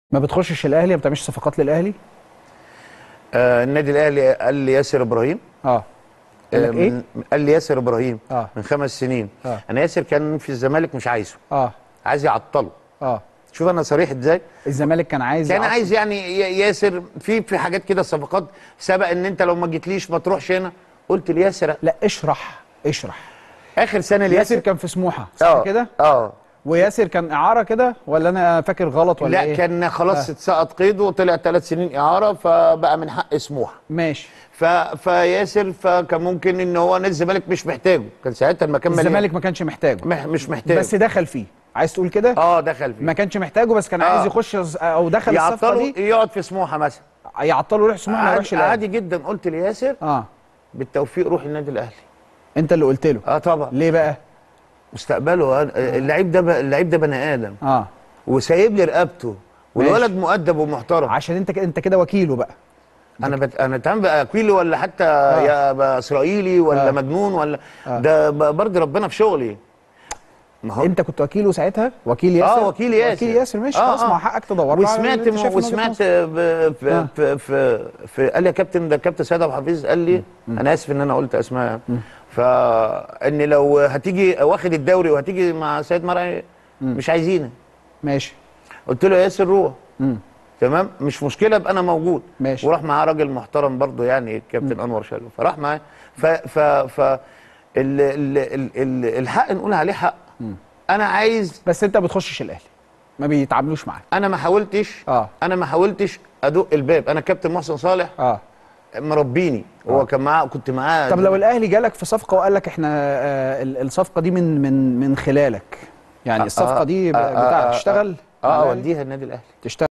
ما بتخشش الاهلي ما بتعملش صفقات للاهلي آه النادي الاهلي قال لي ياسر ابراهيم اه قال لك آه، ايه من- قال لي ياسر ابراهيم آه. من خمس سنين آه. انا ياسر كان في الزمالك مش عايزه اه عايز يعطله اه شوف انا صريح ازاي الزمالك كان عايز كان يعط- عايز يعني ي- ياسر في في حاجات كده صفقات سبق ان انت لو ما جيتليش ما تروحش هنا قلت لياسر لا اشرح اشرح اخر سنه ياسر لياسر كان في سموحه صح اه كده اه وياسر كان اعاره كده ولا انا فاكر غلط ولا لا ايه كان خلاص آه. اتسقط قيده وطلع ثلاث سنين اعاره فبقى من حق سموحه ماشي ف... فياسر فكان ممكن ان هو نادي الزمالك مش محتاجه كان ساعتها المكان مليان. الزمالك ما كانش محتاجه مح... مش محتاجه بس دخل فيه عايز تقول كده اه دخل فيه ما كانش محتاجه بس كان آه. عايز يخش او دخل الصفقه يعطله دي يقعد في سموحه مثلا يعطله يروح سموحه ما يروحش عادي, الاهلي عادي جدا قلت لياسر اه بالتوفيق روح النادي الاهلي انت اللي قلت له اه طبعا ليه بقى مستقبله آه، اللعيب ده ب... اللعيب ده بني ادم اه وسايب لي رقبته والولد ماشي. مؤدب ومحترم عشان انت كده انت كده وكيله بقى انا بت... انا اتهم بقى اكويلي ولا حتى يا بقى اسرائيلي ولا آه. مجنون ولا ده ب- برضه ربنا في شغلي ما هو انت كنت وكيله ساعتها وكيل ياسر اه وكيل ياسر وكيل ياسر ماشي خلاص ما هو حقك تدور له على وسمعت اللي انت شايفه من وجهة وسمعت نظرك. ب- في, آه. في, في, في قال لي يا كابتن ده كابتن سيد ابو حفيظ قال لي انا اسف ان انا قلت اسماء فان لو هتيجي واخد الدوري وهتيجي مع سيد مرعي مش عايزينك ماشي قلت له يا ياسر روح مم. تمام مش مشكله ابقى انا موجود ماشي. وراح معاه راجل محترم برضه يعني الكابتن انور شلو فراح معاه ف ف ف ال ال ال ال الحق نقول عليه حق انا عايز بس انت ما بتخشش الاهلي ما بيتعاملوش معاك انا ما حاولتش اه انا ما حاولتش ادق الباب انا كابتن محسن صالح اه مربيني هو كان معاه كنت معاه طب لو الاهلي جالك في صفقه وقال لك احنا آه ال- الصفقه دي من من من خلالك يعني الصفقه دي آه، آه، بتاعتك آه، تشتغل مع اه الأهلي؟ اوديها النادي الاهلي تشتغل